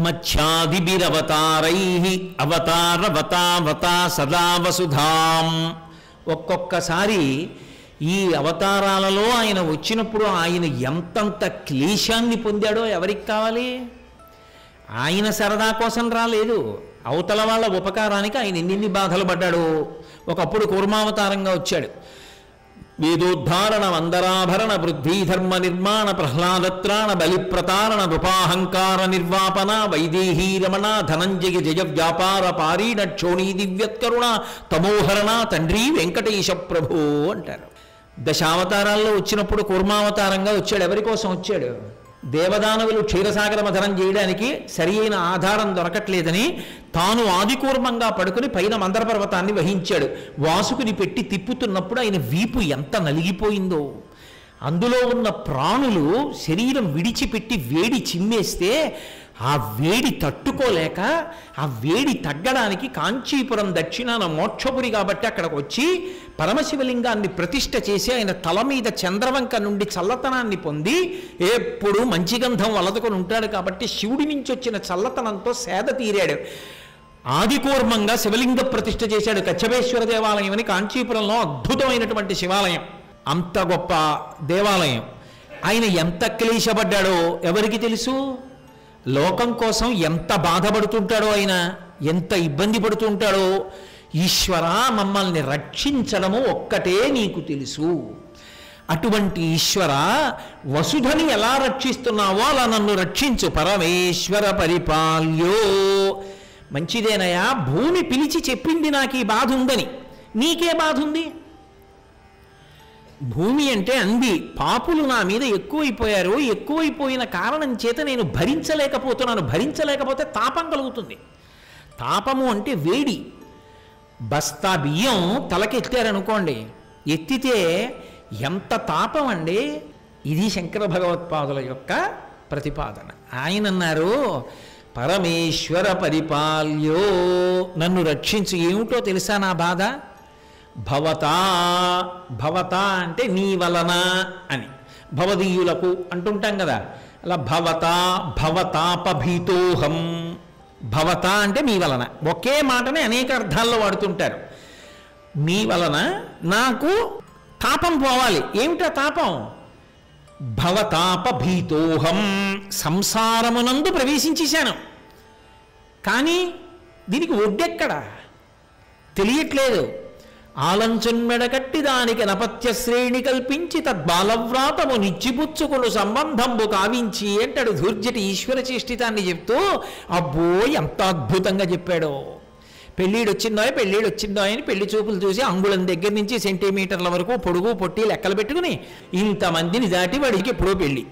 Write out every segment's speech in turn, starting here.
మధ్యాదిభిరవతారై అవతారవతావతా సదా వసుధాం ఒక్కొక్కసారి ఈ అవతారాలలో ఆయన వచ్చినప్పుడు ఆయన ఎంతంత క్లేశాన్ని పొందాడో ఎవరికి కావాలి ఆయన సరదా కోసం రాలేదు అవతల వాళ్ళ ఉపకారానికి ఆయన ఎన్నెన్ని బాధలు పడ్డాడు ఒకప్పుడు కూర్మావతారంగా వచ్చాడు వేదోద్ధారణ మందరాభరణ వృద్ధి ధర్మ నిర్మాణ ప్రహ్లాదత్రాణ బలిప్రతారణ నృపాహంకార నిర్వాపన వైదేహీ రమణ ధనంజయ జయ వ్యాపార పారీణ క్షోణీ దివ్యత్కరుణ తమోహరణ తండ్రి వెంకటేశ ప్రభు అంటారు దశావతారాల్లో వచ్చినప్పుడు కూర్మావతారంగా వచ్చాడు ఎవరి కోసం వచ్చాడు దేవదానవులు క్షీరసాగర మధనం చేయడానికి సరి అయిన ఆధారం దొరకట్లేదని తాను ఆదికూర్మంగా పడుకుని పైన మందర పర్వతాన్ని వహించాడు వాసుకుని పెట్టి తిప్పుతున్నప్పుడు ఆయన వీపు ఎంత నలిగిపోయిందో అందులో ఉన్న ప్రాణులు శరీరం విడిచిపెట్టి వేడి చిమ్మేస్తే ఆ వేడి తట్టుకోలేక ఆ వేడి తగ్గడానికి కాంచీపురం దక్షిణాన మోక్షపురి కాబట్టి అక్కడికి వచ్చి పరమశివలింగాన్ని ప్రతిష్ఠ చేసి ఆయన తల మీద చంద్రవంక నుండి చల్లతనాన్ని పొంది ఎప్పుడు మంచి గంధం వలదుకొని ఉంటాడు కాబట్టి శివుడి నుంచి వచ్చిన చల్లతనంతో సేద తీరాడు ఆదికూర్మంగా శివలింగ ప్రతిష్ఠ చేశాడు కచ్చపేశ్వర దేవాలయం అని కాంచీపురంలో అద్భుతమైనటువంటి శివాలయం అంత గొప్ప దేవాలయం ఆయన ఎంత క్లేశపడ్డాడో ఎవరికి తెలుసు లోకం కోసం ఎంత బాధపడుతుంటాడో ఆయన ఎంత ఇబ్బంది పడుతుంటాడో ఈశ్వర మమ్మల్ని రక్షించడము ఒక్కటే నీకు తెలుసు అటువంటి ఈశ్వర వసుధని ఎలా రక్షిస్తున్నావో అలా నన్ను రక్షించు పరమేశ్వర పరిపాల్యో మంచిదేనయా భూమి పిలిచి చెప్పింది నాకు ఈ బాధ ఉందని నీకే బాధ ఉంది భూమి అంటే అంది పాపులు నా మీద ఎక్కువైపోయారు ఎక్కువైపోయిన కారణం చేత నేను భరించలేకపోతున్నాను భరించలేకపోతే తాపం కలుగుతుంది తాపము అంటే వేడి బస్తా బియ్యం తలకెత్తారనుకోండి ఎత్తితే ఎంత తాపం అండి ఇది శంకర భగవత్పాదుల యొక్క ప్రతిపాదన ఆయన అన్నారు పరమేశ్వర పరిపాల్యో నన్ను రక్షించు ఏమిటో తెలుసా నా బాధ భవతా భవతా అంటే నీ వలన అని భవదీయులకు అంటుంటాం కదా అలా భవతా భవతాపభీతోహం భవత అంటే మీ వలన ఒకే మాటని అనేక అర్థాల్లో వాడుతుంటారు మీ వలన నాకు తాపం పోవాలి ఏమిటా తాపం భవతాపభీతోహం సంసారమునందు ప్రవేశించేశాను కానీ దీనికి ఒడ్డెక్కడ తెలియట్లేదు ఆలంచున్మెడకట్టి దానికి నపత్య శ్రేణి కల్పించి తద్బాలవ్రాతము నిచ్చిపుచ్చుకును సంబంధంబు కావించి అంటాడు ధూర్జటి ఈశ్వర చేష్టితాన్ని చెప్తూ అబ్బో ఎంత అద్భుతంగా చెప్పాడో పెళ్ళీడు వచ్చిందో పెళ్ళీడు వచ్చిందో అని పెళ్లి చూపులు చూసి అంగుళం దగ్గర నుంచి సెంటీమీటర్ల వరకు పొడుగు పొట్టి లెక్కలు పెట్టుకుని ఇంతమందిని దాటి వాడికి ఎప్పుడో పెళ్ళి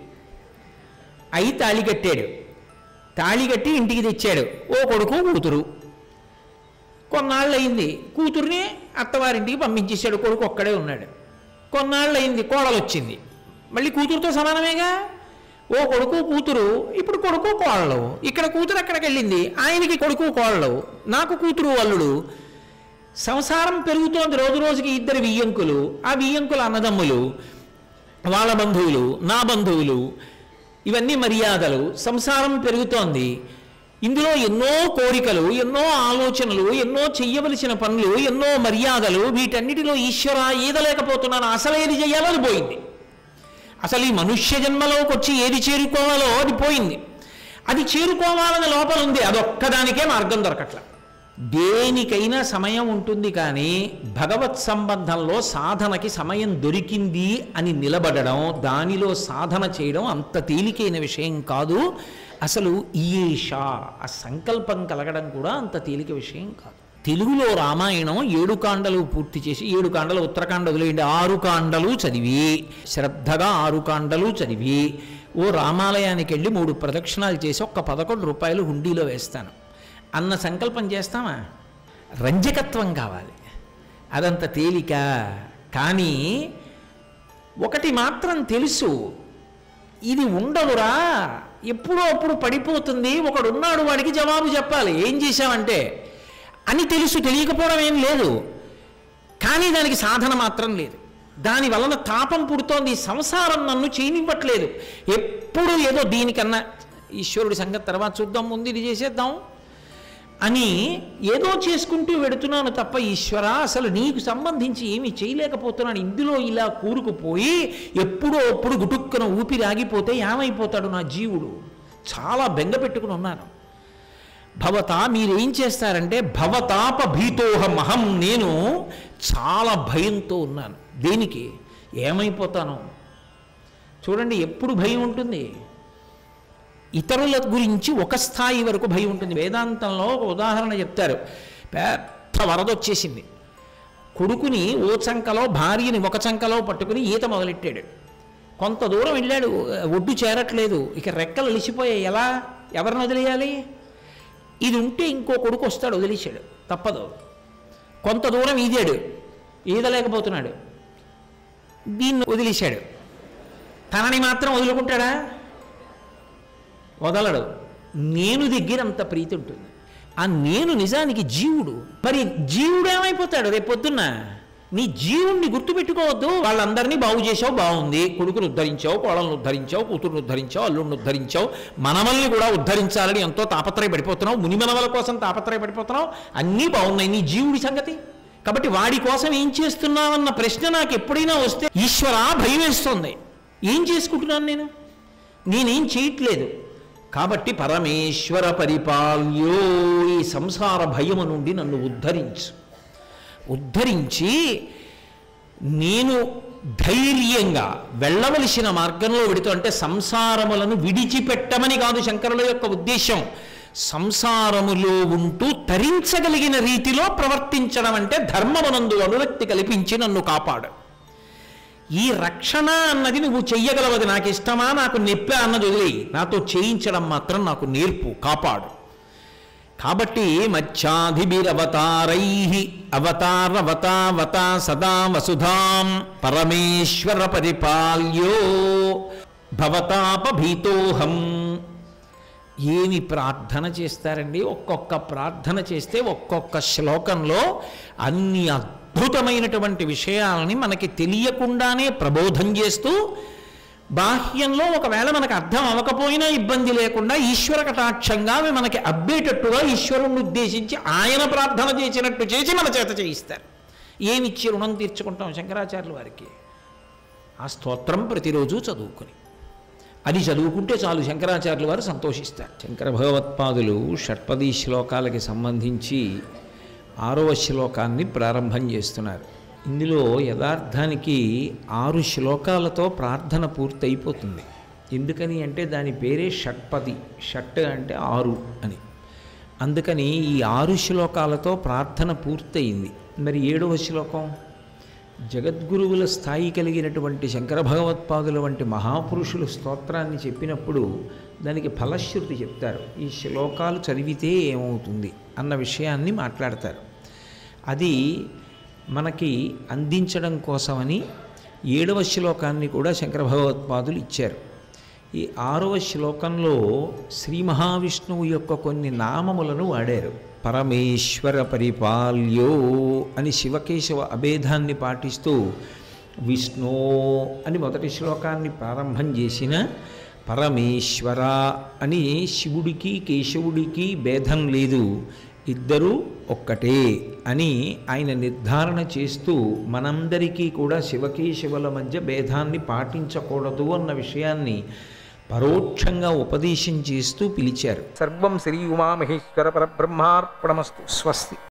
అయి తాళి కట్టాడు తాళి కట్టి ఇంటికి తెచ్చాడు ఓ కొడుకు కూతురు కొన్నాళ్ళు అయింది కూతుర్ని అత్తవారింటికి పంపించేశాడు కొడుకు ఒక్కడే ఉన్నాడు కొన్నాళ్ళు అయింది కోడలు వచ్చింది మళ్ళీ కూతురుతో సమానమేగా ఓ కొడుకు కూతురు ఇప్పుడు కొడుకు కోడలు ఇక్కడ కూతురు అక్కడికి వెళ్ళింది ఆయనకి కొడుకు కోడలు నాకు కూతురు అల్లుడు సంసారం పెరుగుతోంది రోజు రోజుకి ఇద్దరు వియ్యంకులు ఆ వియ్యంకుల అన్నదమ్ములు వాళ్ళ బంధువులు నా బంధువులు ఇవన్నీ మర్యాదలు సంసారం పెరుగుతోంది ఇందులో ఎన్నో కోరికలు ఎన్నో ఆలోచనలు ఎన్నో చెయ్యవలసిన పనులు ఎన్నో మర్యాదలు వీటన్నిటిలో ఈశ్వర ఈదలేకపోతున్నాను అసలేది చెయ్యాలో అది పోయింది అసలు ఈ మనుష్య జన్మలోకి వచ్చి ఏది చేరుకోవాలో అది పోయింది అది చేరుకోవాలని లోపల ఉంది అదొక్కదానికే మార్గం దొరకట్ల దేనికైనా సమయం ఉంటుంది కానీ భగవత్ సంబంధంలో సాధనకి సమయం దొరికింది అని నిలబడడం దానిలో సాధన చేయడం అంత తేలికైన విషయం కాదు అసలు ఈష ఆ సంకల్పం కలగడం కూడా అంత తేలిక విషయం కాదు తెలుగులో రామాయణం ఏడు కాండలు పూర్తి చేసి ఏడు కాండలు ఉత్తరాఖండ వదిలేయండి ఆరు కాండలు చదివి శ్రద్ధగా ఆరు కాండలు చదివి ఓ రామాలయానికి వెళ్ళి మూడు ప్రదక్షిణాలు చేసి ఒక్క పదకొండు రూపాయలు హుండీలో వేస్తాను అన్న సంకల్పం చేస్తామా రంజకత్వం కావాలి అదంత తేలిక కానీ ఒకటి మాత్రం తెలుసు ఇది ఉండదురా ఎప్పుడో అప్పుడు పడిపోతుంది ఒకడున్నాడు వాడికి జవాబు చెప్పాలి ఏం చేశావంటే అని తెలుసు తెలియకపోవడం ఏం లేదు కానీ దానికి సాధన మాత్రం లేదు దాని వలన తాపం పుడుతోంది ఈ సంసారం నన్ను చేయనివ్వట్లేదు ఎప్పుడు ఏదో దీనికన్నా ఈశ్వరుడి సంగతి తర్వాత చూద్దాం ముందు ఇది చేసేద్దాం అని ఏదో చేసుకుంటూ వెడుతున్నాను తప్ప ఈశ్వర అసలు నీకు సంబంధించి ఏమీ చేయలేకపోతున్నాను ఇందులో ఇలా కూరుకుపోయి ఎప్పుడో అప్పుడు గుటుక్కున ఊపిరి ఆగిపోతే ఏమైపోతాడు నా జీవుడు చాలా బెంగ పెట్టుకుని ఉన్నాను భవత మీరేం చేస్తారంటే భవతాప భీతోహమహం నేను చాలా భయంతో ఉన్నాను దేనికి ఏమైపోతాను చూడండి ఎప్పుడు భయం ఉంటుంది ఇతరుల గురించి ఒక స్థాయి వరకు భయం ఉంటుంది వేదాంతంలో ఒక ఉదాహరణ చెప్తారు పెద్ద వరద వచ్చేసింది కొడుకుని ఓ చంకలో భార్యని ఒక చంకలో పట్టుకుని ఈత మొదలెట్టాడు కొంత దూరం వెళ్ళాడు ఒడ్డు చేరట్లేదు ఇక రెక్కలు అలిసిపోయాయి ఎలా ఎవరిని వదిలేయాలి ఇది ఉంటే ఇంకో కొడుకు వస్తాడు వదిలేశాడు తప్పదు కొంత దూరం ఈదాడు ఈదలేకపోతున్నాడు దీన్ని వదిలేశాడు తనని మాత్రం వదులుకుంటాడా వదలడు నేను దగ్గర అంత ప్రీతి ఉంటుంది ఆ నేను నిజానికి జీవుడు మరి జీవుడు ఏమైపోతాడు రేపు పొద్దున్న నీ జీవుణ్ణి గుర్తుపెట్టుకోవద్దు వాళ్ళందరినీ బాగు చేసావు బాగుంది కొడుకును ఉద్ధరించావు కోడలను ఉద్ధరించావు కూతురును ఉద్ధరించావు అల్లుడిని ఉద్ధరించావు మనవల్ని కూడా ఉద్ధరించాలని ఎంతో తాపత్రయపడిపోతున్నావు మునిమనవల కోసం తాపత్రయపడిపోతున్నావు అన్నీ బాగున్నాయి నీ జీవుడి సంగతి కాబట్టి వాడి కోసం ఏం చేస్తున్నావన్న ప్రశ్న నాకు ఎప్పుడైనా వస్తే ఈశ్వర భయం వేస్తుంది ఏం చేసుకుంటున్నాను నేను నేనేం చేయట్లేదు కాబట్టి పరమేశ్వర పరిపాల్యో ఈ సంసార భయము నుండి నన్ను ఉద్ధరించు ఉద్ధరించి నేను ధైర్యంగా వెళ్ళవలసిన మార్గంలో వెడుతూ అంటే సంసారములను విడిచిపెట్టమని కాదు శంకరుల యొక్క ఉద్దేశం సంసారములో ఉంటూ తరించగలిగిన రీతిలో ప్రవర్తించడం అంటే ధర్మమునందు అనురక్తి కల్పించి నన్ను కాపాడు ఈ రక్షణ అన్నది నువ్వు చెయ్యగలవది నాకు ఇష్టమా నాకు నెప్పా అన్నది వదిలేయి నాతో చేయించడం మాత్రం నాకు నేర్పు కాపాడు కాబట్టి మత్స్యాధిభిరవతారై అవతారవతావత సదా వసుధాం పరమేశ్వర పరిపాల్యో భవతాపభీతోహం ఏమి ప్రార్థన చేస్తారండి ఒక్కొక్క ప్రార్థన చేస్తే ఒక్కొక్క శ్లోకంలో అన్ని అద్భుతమైనటువంటి విషయాలని మనకి తెలియకుండానే ప్రబోధం చేస్తూ బాహ్యంలో ఒకవేళ మనకు అర్థం అవ్వకపోయినా ఇబ్బంది లేకుండా ఈశ్వర కటాక్షంగా అవి మనకి అబ్బేటట్టుగా ఈశ్వరుణ్ణి ఉద్దేశించి ఆయన ప్రార్థన చేసినట్టు చేసి మన చేత చేయిస్తారు ఏమిచ్చి రుణం తీర్చుకుంటాం శంకరాచార్యుల వారికి ఆ స్తోత్రం ప్రతిరోజు చదువుకుని అది చదువుకుంటే చాలు శంకరాచార్యుల వారు సంతోషిస్తారు శంకర భగవత్పాదులు షట్పది శ్లోకాలకి సంబంధించి ఆరవ శ్లోకాన్ని ప్రారంభం చేస్తున్నారు ఇందులో యథార్థానికి ఆరు శ్లోకాలతో ప్రార్థన పూర్తయిపోతుంది ఎందుకని అంటే దాని పేరే షట్పది షట్ అంటే ఆరు అని అందుకని ఈ ఆరు శ్లోకాలతో ప్రార్థన పూర్తయింది మరి ఏడవ శ్లోకం జగద్గురువుల స్థాయి కలిగినటువంటి శంకర భగవత్పాదుల వంటి మహాపురుషులు స్తోత్రాన్ని చెప్పినప్పుడు దానికి ఫలశ్రుతి చెప్తారు ఈ శ్లోకాలు చదివితే ఏమవుతుంది అన్న విషయాన్ని మాట్లాడతారు అది మనకి అందించడం కోసమని ఏడవ శ్లోకాన్ని కూడా శంకర భగవత్పాదులు ఇచ్చారు ఈ ఆరవ శ్లోకంలో శ్రీ మహావిష్ణువు యొక్క కొన్ని నామములను వాడారు పరమేశ్వర పరిపాల్యో అని శివకేశవ అభేదాన్ని పాటిస్తూ విష్ణు అని మొదటి శ్లోకాన్ని ప్రారంభం చేసిన పరమేశ్వర అని శివుడికి కేశవుడికి భేదం లేదు ఇద్దరూ ఒక్కటే అని ఆయన నిర్ధారణ చేస్తూ మనందరికీ కూడా శివకేశవుల మధ్య భేదాన్ని పాటించకూడదు అన్న విషయాన్ని పరోక్షంగా ఉపదేశం చేస్తూ పిలిచారు సర్వం శ్రీ ఉమామహేశ్వర పరబ్రహ్మార్పణమస్తు స్వస్తి